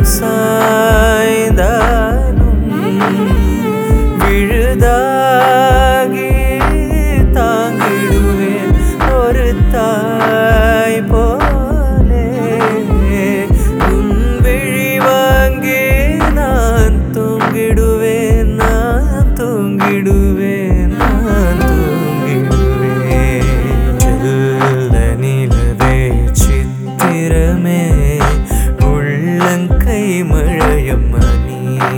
மரம் சாய்ந்தாலும் விழுதாகி தாங்கிடுவேன் ஒரு தாய் போலே உன் விழி வாங்கி நான் தூங்கிடுவேன் நான் தூங்கிடுவேன் நான் தூங்கிடுவேன் செல்ல நிலவே சித்திரமே உள்ளங்கை மழையம்மா நீ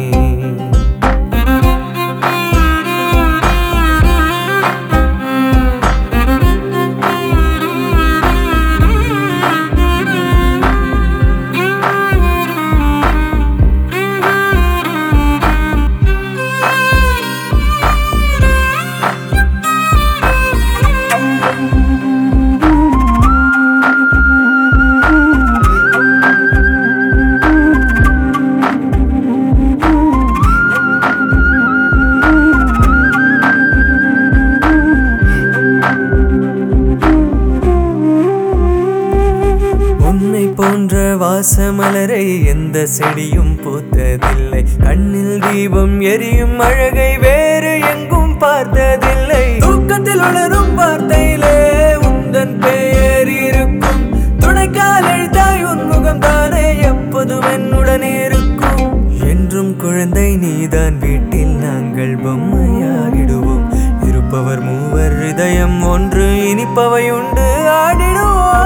உன்னை போன்ற வாசமலரை எந்த செடியும் பூத்ததில்லை கண்ணில் தீபம் எரியும் அழகை வேறு எங்கும் பார்த்ததில்லை தூக்கத்தில் உணரும் வார்த்தையிலே உந்தன் பெயர் இருக்கும் துணைக்கால் எழுத்தாய் உன் முகம் தானே எப்போதும் என்னுடன் இருக்கும் என்றும் குழந்தை நீதான் வீட்டில் நாங்கள் பொம்மையாகிடுவோம் இருப்பவர் மூவர் இதயம் ஒன்று இனிப்பவை உண்டு ஆடிடுவோம்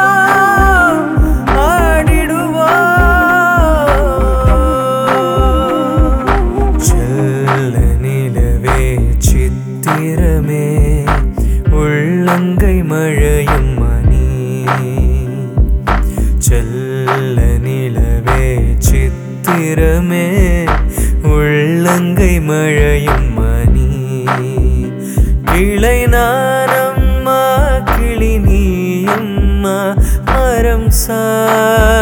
ஆடிடுவோம் செல்ல நிலவே சித்திரமே உள்ளங்கை மழையும் மணி செல்ல நிலவே சித்திரமே உள்ளங்கை மழையும் மணி கிளை நானம்மா கிளி நீயம்மா மரம் சாய்ந்தாலும்